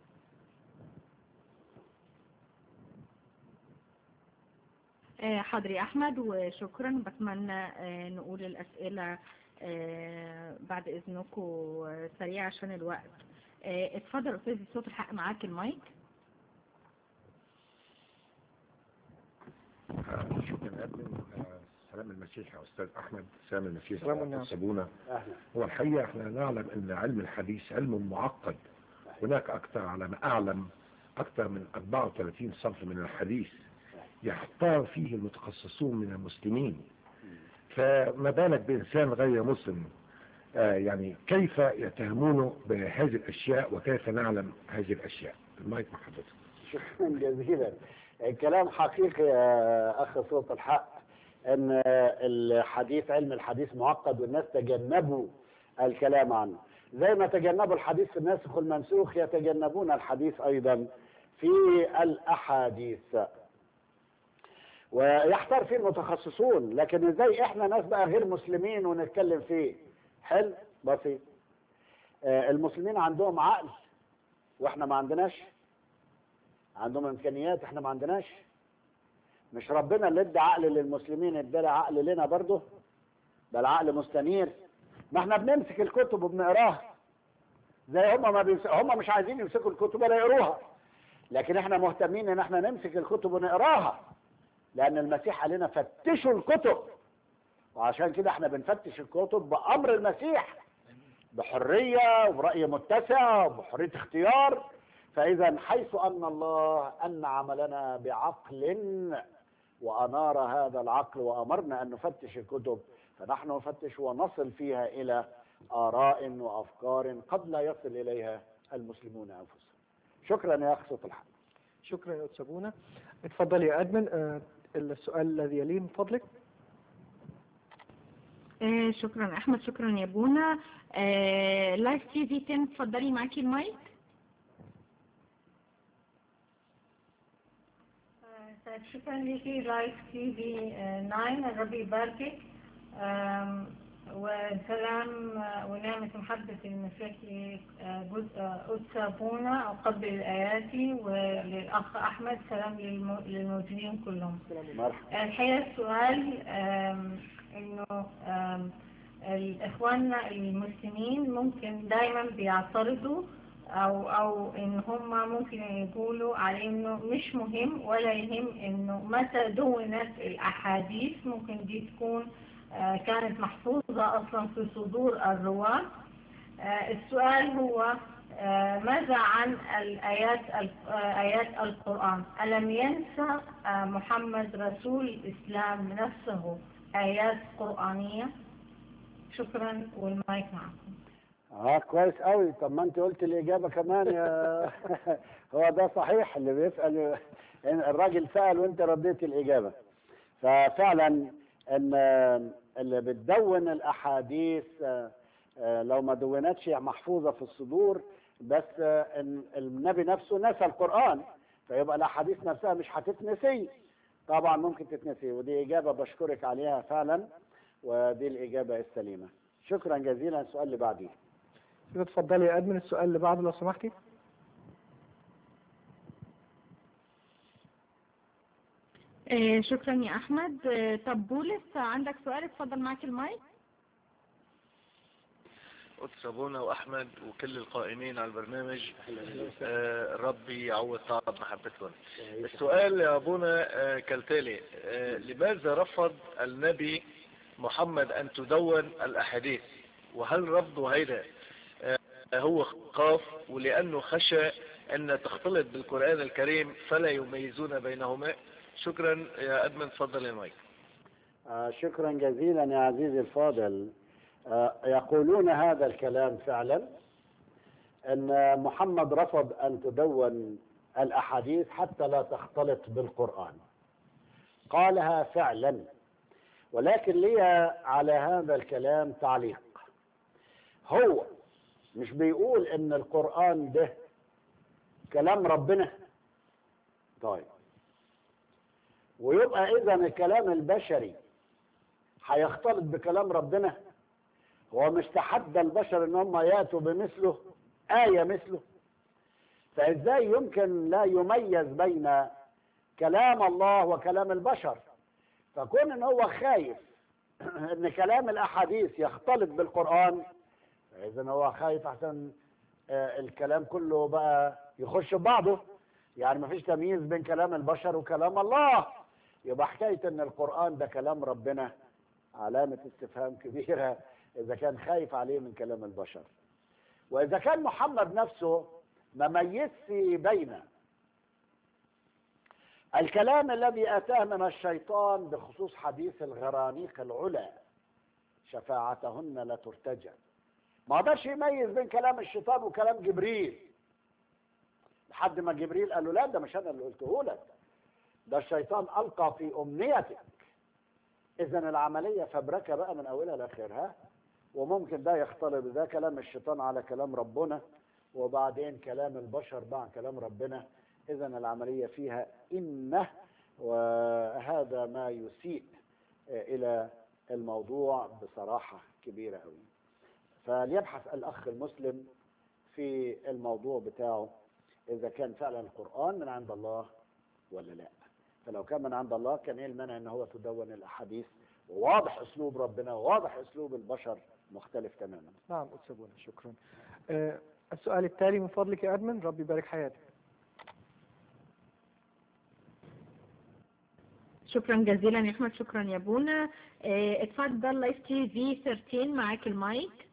آه، حاضر يا أحمد وشكرا بتمنى آه، نقول الأسئلة آه، بعد إذنكم آه، سريع عشان الوقت آه، اتفضل أستاذ صوت الحق معاك المايك
شكرا أدمن سلام المسيح يا أستاذ أحمد سلام المسيح
سلام
يا
والنعم.
أستاذ سابونا
اهلا
هو الحقيقة احنا نعلم أن علم الحديث علم معقد هناك أكثر على ما أعلم أكثر من 34 صنف من الحديث يحتار فيه المتخصصون من المسلمين فما بالك بإنسان غير مسلم آه يعني كيف يتهمونه بهذه الأشياء وكيف نعلم هذه الأشياء المايك مع حضرتك
شكرا جزيلا الكلام حقيقي يا اخ صوت الحق ان الحديث علم الحديث معقد والناس تجنبوا الكلام عنه زي ما تجنبوا الحديث في الناسخ والمنسوخ يتجنبون الحديث ايضا في الاحاديث ويحتار فيه المتخصصون لكن ازاي احنا ناس بقى غير مسلمين ونتكلم فيه حل بسيط آه، المسلمين عندهم عقل واحنا ما عندناش عندهم امكانيات احنا ما عندناش مش ربنا اللي ادى عقل للمسلمين ادى عقل لنا برضه ده العقل مستنير ما احنا بنمسك الكتب وبنقراها زي هم ما بيمس... هم مش عايزين يمسكوا الكتب ولا يقروها لكن احنا مهتمين ان احنا نمسك الكتب ونقراها لان المسيح قال لنا فتشوا الكتب وعشان كده احنا بنفتش الكتب بامر المسيح بحريه وبراي متسع وبحريه اختيار فاذا حيث ان الله انعم لنا بعقل وانار هذا العقل وامرنا ان نفتش الكتب فنحن نفتش ونصل فيها الى اراء وافكار قد لا يصل اليها المسلمون انفسهم شكرا يا اخ صوت الحق
شكرا يا أستاذ سابونا اتفضل يا أدمن آه، السؤال الذي يليه من فضلك
آه، شكرا أحمد شكرا يا بونا آه، لايف تي في 10 اتفضلي معاكي المايك
طيب شكرا ليكي لايف تي في 9 الرب يباركك آم، وسلام آه، ونعمة محبة المسيح قدس أبونا أو قبل الآياتي وللأخ أحمد سلام للمو- للموجودين كلهم
مرحبا
الحقيقة السؤال آم، إنه آم، الإخواننا المسلمين ممكن دايما بيعترضوا أو أو إن هم ممكن يقولوا على إنه مش مهم ولا يهم إنه متى دونت الأحاديث ممكن دي تكون آه، كانت محفوظة أصلا في صدور الرواة آه، السؤال هو آه، ماذا عن الآيات ال- آه، آيات القرآن ألم ينسى آه، محمد رسول الإسلام نفسه آيات قرآنية شكرا والمايك معكم
اه كويس قوي طب ما انت قلت الاجابه كمان يا هو ده صحيح اللي بيسال إن الراجل سال وانت رديت الاجابه ففعلا ان اللي بتدون الاحاديث آه، آه، لو ما دونتش محفوظه في الصدور بس آه، إن النبي نفسه نسى القران فيبقى الاحاديث نفسها مش هتتنسي طبعا ممكن تتنسي ودي اجابه بشكرك عليها فعلا ودي الاجابه السليمه شكرا جزيلا السؤال اللي بعديه
كده اتفضلي يا ادمن السؤال اللي بعده لو سمحتي
آه، شكرا يا احمد آه، طب بولس عندك سؤال اتفضل معاك المايك
قدس أبونا وأحمد وكل القائمين على البرنامج آه، ربي يعوض تعب محبتهم السؤال يا أبونا آه، كالتالي آه، لماذا رفض النبي محمد أن تدون الأحاديث وهل رفضه هيدا آه، هو خاف ولأنه خشى أن تختلط بالقرآن الكريم فلا يميزون بينهما شكرا يا أدمن تفضل يا مايك
آه، شكرا جزيلا يا عزيزي الفاضل آه، يقولون هذا الكلام فعلا ان محمد رفض ان تدون الاحاديث حتى لا تختلط بالقران قالها فعلا ولكن لي على هذا الكلام تعليق هو مش بيقول ان القران ده كلام ربنا طيب ويبقى اذا الكلام البشري هيختلط بكلام ربنا هو مش تحدى البشر ان هم ياتوا بمثله آية مثله فازاي يمكن لا يميز بين كلام الله وكلام البشر فكون ان هو خايف ان كلام الاحاديث يختلط بالقرآن اذا هو خايف احسن آه، الكلام كله بقى يخش في بعضه يعني مفيش تمييز بين كلام البشر وكلام الله يبقى حكاية ان القرآن ده كلام ربنا علامة استفهام كبيرة اذا كان خايف عليه من كلام البشر واذا كان محمد نفسه ما ميزش بين الكلام الذي اتاه من الشيطان بخصوص حديث الغرانيق العلا شفاعتهن لا ترتجى ما قدرش يميز بين كلام الشيطان وكلام جبريل لحد ما جبريل قال له لا ده مش انا اللي قلته لك ده الشيطان القى في امنيتك اذا العمليه فبركه بقى من اولها لاخرها وممكن ده يختلط ده كلام الشيطان على كلام ربنا وبعدين كلام البشر مع كلام ربنا اذا العمليه فيها انه وهذا ما يسيء الى الموضوع بصراحه كبيره قوي فليبحث الاخ المسلم في الموضوع بتاعه اذا كان فعلا القران من عند الله ولا لا فلو كان من عند الله كان ايه المانع ان هو تدون الاحاديث وواضح اسلوب ربنا وواضح اسلوب البشر مختلف تماما
نعم أتسبونا شكرا آه، السؤال التالي من فضلك يا أدمن ربي يبارك حياتك
شكرا جزيلا يا احمد شكرا يا بونا آه، اتفضل لايف تي في 13 معاك المايك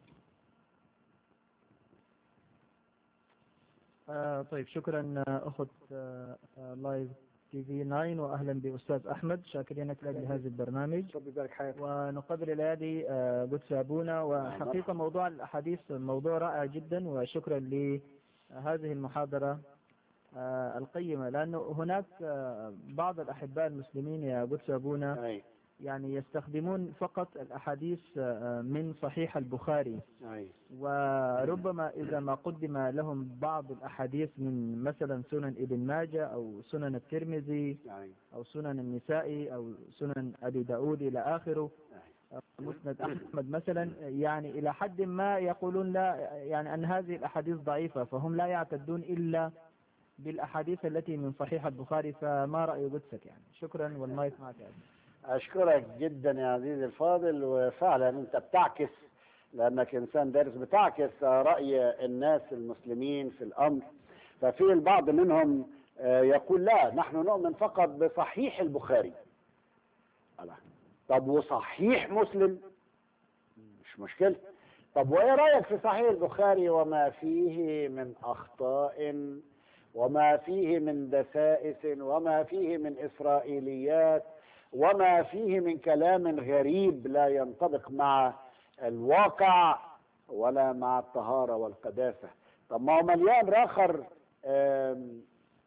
آه طيب شكرا آه، أخت آه، آه، لايف تي في 9 وأهلا بأستاذ أحمد شاكرين لك لأجل هذا البرنامج
ربي يبارك حياتك
ونقبل الأيادي آه، قدس أبونا وحقيقة موضوع الأحاديث موضوع رائع جدا وشكرا لهذه المحاضرة آه، القيمة لأنه هناك آه، بعض الأحباء المسلمين يا قدس أبونا
اي
يعني يستخدمون فقط الأحاديث آه، من صحيح البخاري
اي
وربما إذا ما قدم لهم بعض الأحاديث من مثلا سنن ابن ماجه أو سنن الترمذي
اي
أو سنن النسائي أو سنن أبي داود إلى آخره مسند أحمد مثلا يعني إلى حد ما يقولون لا يعني أن هذه الأحاديث ضعيفة فهم لا يعتدون إلا بالأحاديث التي من صحيح البخاري فما رأي قدسك يعني شكرا والمايك معك يا أبي.
اشكرك جدا يا عزيزي الفاضل وفعلا انت بتعكس لانك انسان دارس بتعكس راي الناس المسلمين في الامر ففي البعض منهم آه، يقول لا نحن نؤمن فقط بصحيح البخاري الله. طب وصحيح مسلم مش مشكله طب وايه رايك في صحيح البخاري وما فيه من اخطاء وما فيه من دسائس وما فيه من اسرائيليات وما فيه من كلام غريب لا ينطبق مع الواقع ولا مع الطهاره والقداسه طب ما هو مليان راخر آم،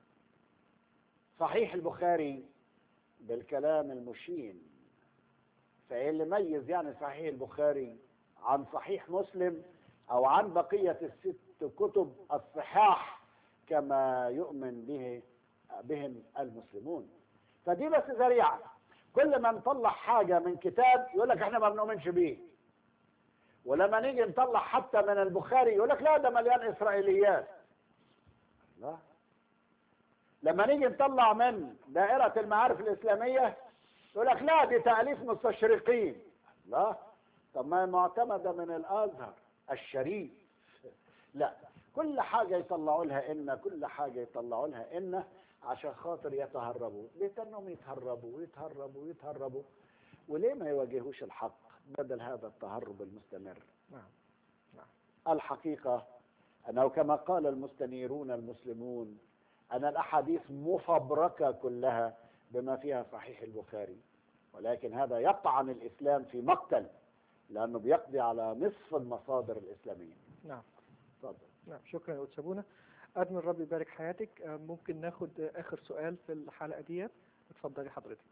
صحيح البخاري بالكلام المشين فايه اللي ميز يعني صحيح البخاري عن صحيح مسلم او عن بقيه الست كتب الصحاح كما يؤمن به بهم المسلمون فدي بس ذريعه كل ما نطلع حاجه من كتاب يقول لك احنا ما بنؤمنش بيه ولما نيجي نطلع حتى من البخاري يقول لك لا ده مليان اسرائيليات لا لما نيجي نطلع من دائرة المعارف الإسلامية يقول لك لا دي تأليف مستشرقين لا طب ما هي معتمدة من الأزهر الشريف لا كل حاجة يطلعوا لها إن كل حاجة يطلعوا لها إن عشان خاطر يتهربوا ليه انهم يتهربوا ويتهربوا ويتهربوا وليه ما يواجهوش الحق بدل هذا التهرب المستمر
نعم نعم
الحقيقة أنه كما قال المستنيرون المسلمون أن الأحاديث مفبركة كلها بما فيها صحيح البخاري ولكن هذا يطعن الإسلام في مقتل لأنه بيقضي على نصف المصادر الإسلامية
نعم
تفضل
نعم شكرا يا أستاذ سابونا أدمن ربي يبارك حياتك آه، ممكن ناخد آه، آخر سؤال في الحلقة ديت اتفضلي حضرتك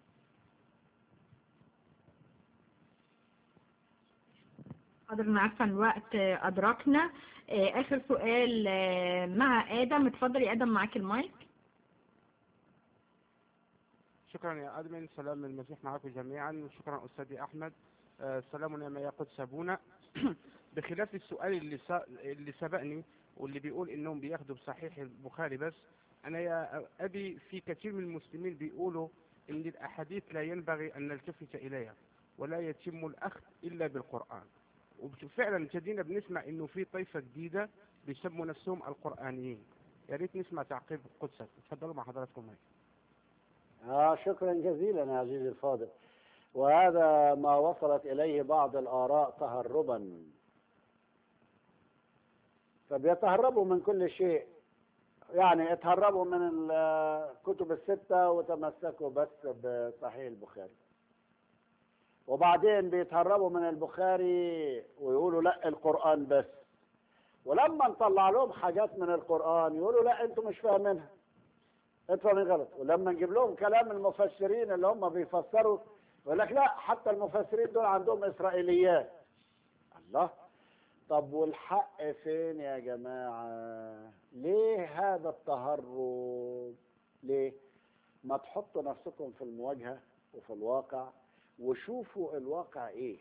حاضر أنا عارفة إن الوقت آه، أدركنا آه، آخر سؤال آه، مع آدم اتفضل يا آدم معاك المايك
شكرا يا أدمن سلام المسيح معكم جميعا شكرا أستاذي أحمد آه، سلام يا ما يقود سابونا بخلاف السؤال اللي سا... اللي سبقني واللي بيقول إنهم بياخدوا بصحيح البخاري بس أنا يا أبي في كثير من المسلمين بيقولوا إن الأحاديث لا ينبغي أن نلتفت إليها ولا يتم الأخذ إلا بالقرآن وفعلا ابتدينا بنسمع إنه في طائفة جديدة بيسموا نفسهم القرآنيين يا ريت نسمع تعقيب قدسك اتفضلوا مع حضراتكم معي.
آه شكرا جزيلا يا عزيزي الفاضل وهذا ما وصلت إليه بعض الآراء تهربا فبيتهربوا من كل شيء يعني اتهربوا من الكتب الستة وتمسكوا بس بصحيح البخاري وبعدين بيتهربوا من البخاري ويقولوا لا القرآن بس ولما نطلع لهم حاجات من القرآن يقولوا لا انتم مش فاهمينها انتوا فاهمين غلط ولما نجيب لهم كلام المفسرين اللي هم بيفسروا يقول لك لا حتى المفسرين دول عندهم اسرائيليات الله طب والحق فين يا جماعة ليه هذا التهرب ليه ما تحطوا نفسكم في المواجهة وفي الواقع وشوفوا الواقع ايه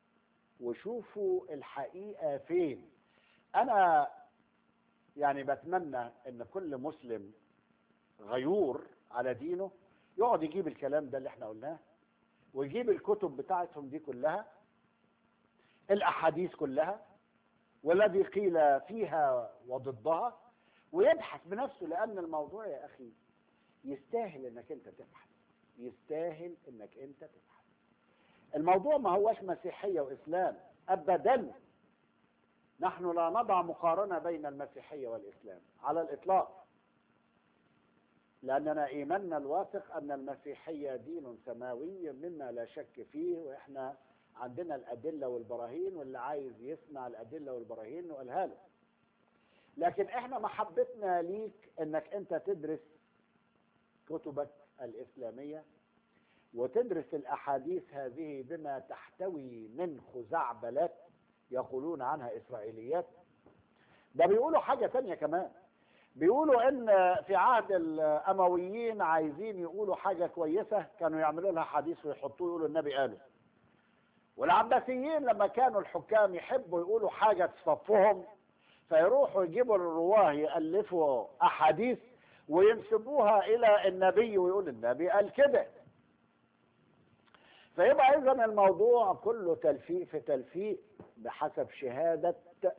وشوفوا الحقيقة فين انا يعني بتمنى ان كل مسلم غيور على دينه يقعد يجيب الكلام ده اللي احنا قلناه ويجيب الكتب بتاعتهم دي كلها الاحاديث كلها والذي قيل فيها وضدها ويبحث بنفسه لان الموضوع يا اخي يستاهل انك انت تبحث يستاهل انك انت تبحث الموضوع ما هوش مسيحيه واسلام ابدا نحن لا نضع مقارنه بين المسيحيه والاسلام على الاطلاق لأننا إيماننا الواثق أن المسيحية دين سماوي مما لا شك فيه وإحنا عندنا الأدلة والبراهين واللي عايز يسمع الأدلة والبراهين نقولها له لكن إحنا محبتنا ليك أنك أنت تدرس كتبك الإسلامية وتدرس الأحاديث هذه بما تحتوي من خزعبلات يقولون عنها إسرائيليات ده بيقولوا حاجة تانية كمان بيقولوا ان في عهد الامويين عايزين يقولوا حاجه كويسه كانوا يعملوا لها حديث ويحطوه يقولوا النبي قاله والعباسيين لما كانوا الحكام يحبوا يقولوا حاجه تصفهم فيروحوا يجيبوا الرواه يالفوا احاديث وينسبوها الى النبي ويقول النبي قال كده فيبقى اذا الموضوع كله تلفيق في تلفيق بحسب شهاده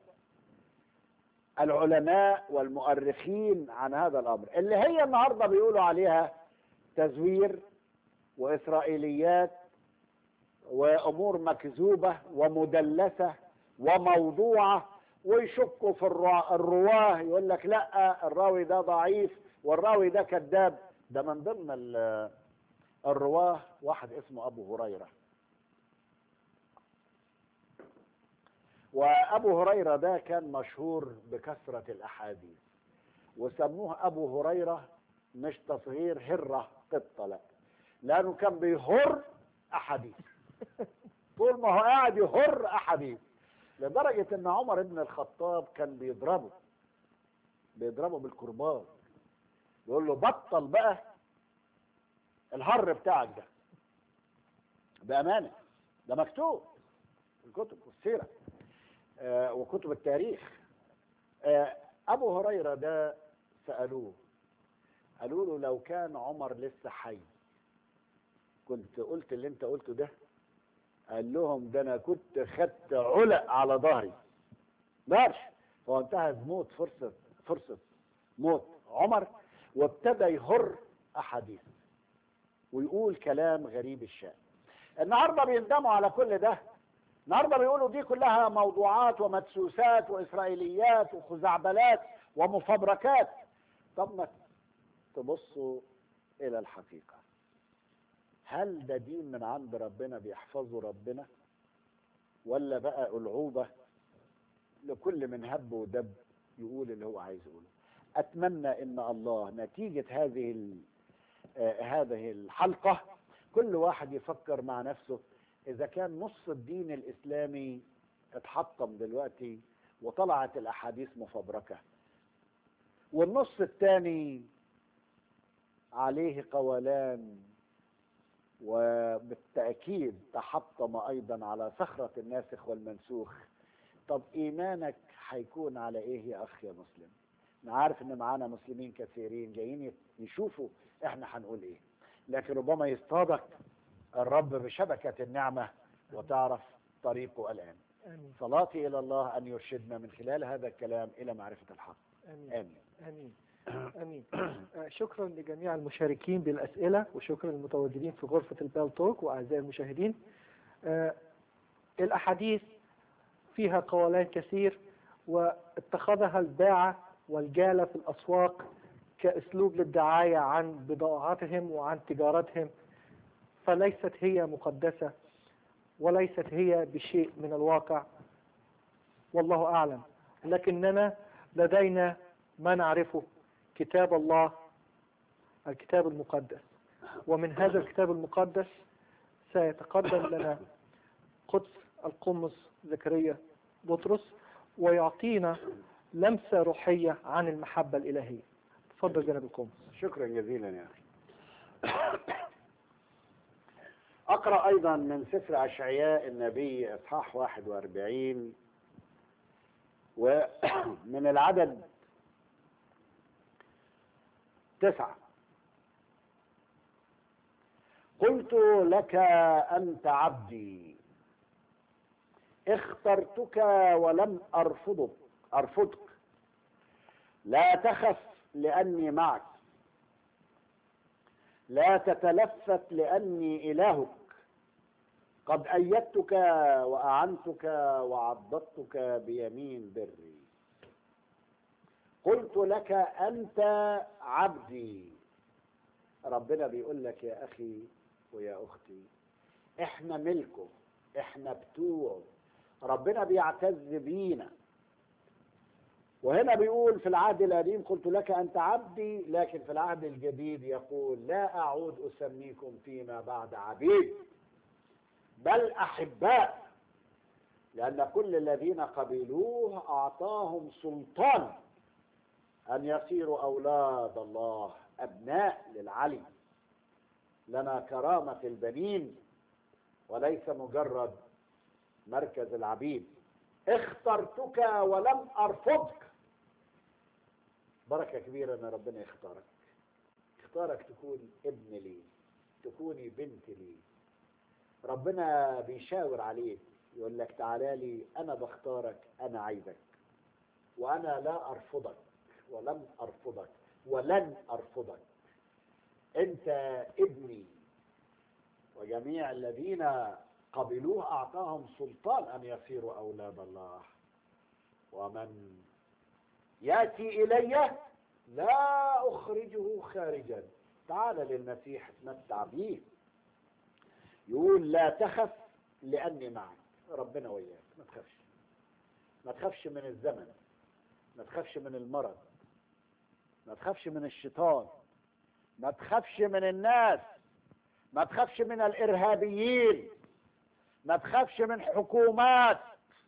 العلماء والمؤرخين عن هذا الامر اللي هي النهارده بيقولوا عليها تزوير واسرائيليات وامور مكذوبه ومدلسه وموضوعة ويشكوا في الروا- الرواه يقول لك لا الراوي ده ضعيف والراوي ده كذاب ده من ضمن ال- الرواه واحد اسمه أبو هريرة وأبو هريرة ده كان مشهور بكثرة الأحاديث وسموه أبو هريرة مش تصغير هرة قطة لا لأنه كان بيهر أحاديث طول ما هو قاعد يهر أحاديث لدرجة إن عمر بن الخطاب كان بيضربه بيضربه بالكرباج يقول له بطل بقى الهر بتاعك ده بأمانة ده مكتوب في الكتب والسيرة آه وكتب التاريخ آه أبو هريرة ده سألوه قالوا له لو كان عمر لسه حي كنت قلت اللي انت قلته ده قال لهم ده انا كنت خدت علق على ظهري مارش هو انتهز موت فرصة فرصة موت عمر وابتدى يهر احاديث ويقول كلام غريب الشأن النهارده بيندموا على كل ده النهارده بيقولوا دي كلها موضوعات ومدسوسات واسرائيليات وخزعبلات ومفبركات طب ما تبصوا الى الحقيقه هل ده دين من عند ربنا بيحفظه ربنا ولا بقى ألعوبة لكل من هب ودب يقول اللي هو عايز يقوله أتمنى إن الله نتيجة هذه ال- آه هذه الحلقة كل واحد يفكر مع نفسه إذا كان نص الدين الإسلامي اتحطم دلوقتي وطلعت الأحاديث مفبركة والنص الثاني عليه قولان وبالتأكيد تحطم أيضا على صخرة الناسخ والمنسوخ طب إيمانك هيكون على إيه يا أخ يا مسلم أنا عارف إن معانا مسلمين كثيرين جايين يشوفوا إحنا هنقول إيه لكن ربما يصطادك الرب بشبكة النعمة وتعرف طريقه الآن
آمين
صلاتي إلى الله أن يرشدنا من خلال هذا الكلام إلى معرفة الحق
آمين
آمين
آمين آمين آه، شكرا لجميع المشاركين بالأسئلة وشكرا للمتواجدين في غرفة البال توك وأعزائي المشاهدين آه، الأحاديث فيها قولان كثير واتخذها الباعة والجالة في الأسواق كأسلوب للدعاية عن بضاعتهم وعن تجارتهم فليست هي مقدسة وليست هي بشيء من الواقع والله أعلم لكننا لدينا ما نعرفه كتاب الله الكتاب المقدس ومن هذا الكتاب المقدس سيتقدم لنا قدس القمص زكريا بطرس ويعطينا لمسة روحية عن المحبة الإلهية تفضل جناب القمص
شكرا جزيلا يا أخي أقرأ أيضا من سفر أشعياء النبي إصحاح 41 ومن العدد تسعة قلت لك أنت عبدي اخترتك ولم أرفضك أرفضك لا تخف لأني معك لا تتلفت لأني إلهك قد أيدتك وأعنتك وعضدتك بيمين بري قلت لك أنت عبدي ربنا بيقول لك يا أخي ويا أختي إحنا ملكه إحنا بتوعه ربنا بيعتز بينا وهنا بيقول في العهد القديم قلت لك أنت عبدي لكن في العهد الجديد يقول لا أعود أسميكم فيما بعد عبيد بل أحباء لأن كل الذين قبلوه أعطاهم سلطان أن يصيروا أولاد الله أبناء للعلي لنا كرامة البنين وليس مجرد مركز العبيد اخترتك ولم أرفضك بركة كبيرة أن ربنا يختارك اختارك تكون ابن لي تكوني بنت لي ربنا بيشاور عليك يقول لك تعالى لي أنا بختارك أنا عايزك وأنا لا أرفضك ولم أرفضك ولن أرفضك أنت ابني وجميع الذين قبلوه أعطاهم سلطان أن يصيروا أولاد الله ومن يأتي إلي لا أخرجه خارجا تعال للمسيح اتمتع بيه يقول لا تخف لأني معك ربنا وياك ما تخافش ما تخافش من الزمن ما تخافش من المرض ما تخافش من الشيطان ما تخافش من الناس ما تخافش من الإرهابيين ما تخافش من حكومات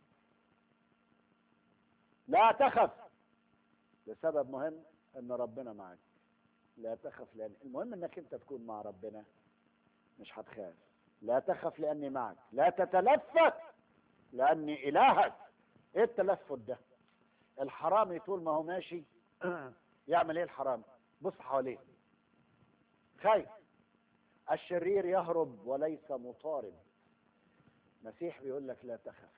لا تخف لسبب مهم ان ربنا معك لا تخف لان المهم انك انت تكون مع ربنا مش هتخاف لا تخف لاني معك لا تتلفت لاني الهك ايه التلفت ده الحرامي طول ما هو ماشي يعمل ايه الحرامي بص حواليه خايف الشرير يهرب وليس مطارد مسيح بيقول لك لا تخف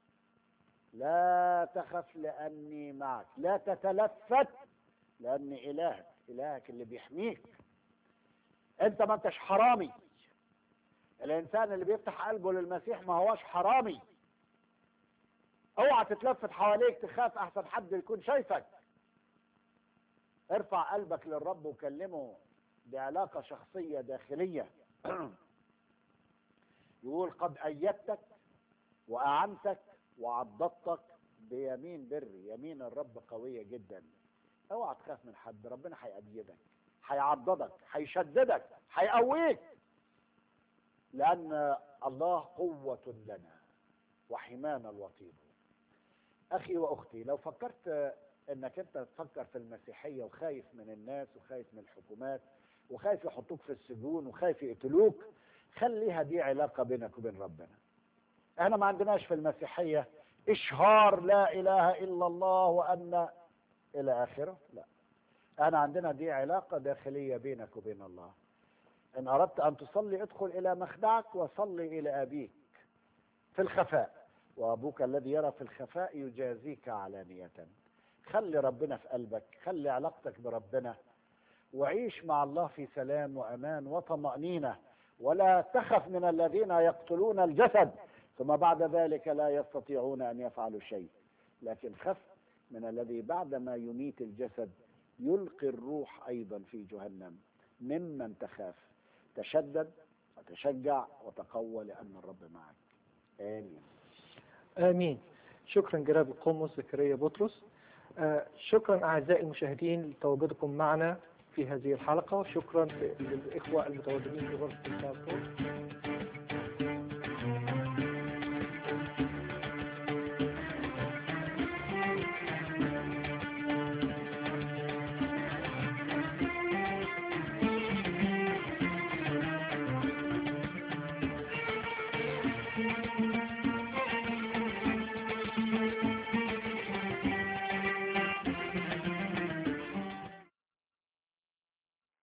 لا تخف لاني معك لا تتلفت لاني الهك الهك اللي بيحميك انت ما انتش حرامي الانسان اللي بيفتح قلبه للمسيح ما هوش حرامي اوعى تتلفت حواليك تخاف احسن حد يكون شايفك ارفع قلبك للرب وكلمه بعلاقة شخصية داخلية يقول قد أيدتك وأعنتك وعضدتك بيمين بري يمين الرب قوية جدا اوعى تخاف من حد ربنا هيأيدك هيعضدك هيشددك هيقويك لأن الله قوة لنا وحمانا الوطيد أخي وأختي لو فكرت انك انت تفكر في المسيحيه وخايف من الناس وخايف من الحكومات وخايف يحطوك في السجون وخايف يقتلوك خليها دي علاقه بينك وبين ربنا احنا ما عندناش في المسيحيه اشهار لا اله الا الله وان الى اخره لا انا عندنا دي علاقه داخليه بينك وبين الله ان اردت ان تصلي ادخل الى مخدعك وصلي الى ابيك في الخفاء وابوك الذي يرى في الخفاء يجازيك علانيه خلي ربنا في قلبك خلي علاقتك بربنا وعيش مع الله في سلام وامان وطمانينه ولا تخف من الذين يقتلون الجسد ثم بعد ذلك لا يستطيعون ان يفعلوا شيء لكن خف من الذي بعدما يميت الجسد يلقي الروح ايضا في جهنم ممن تخاف تشدد وتشجع وتقوى لان الرب معك امين
آمين شكرا جناب القمص زكريا بطرس آه، شكرا أعزائي المشاهدين لتواجدكم معنا في هذه الحلقة شكرا للإخوة المتواجدين في غرفة التلفون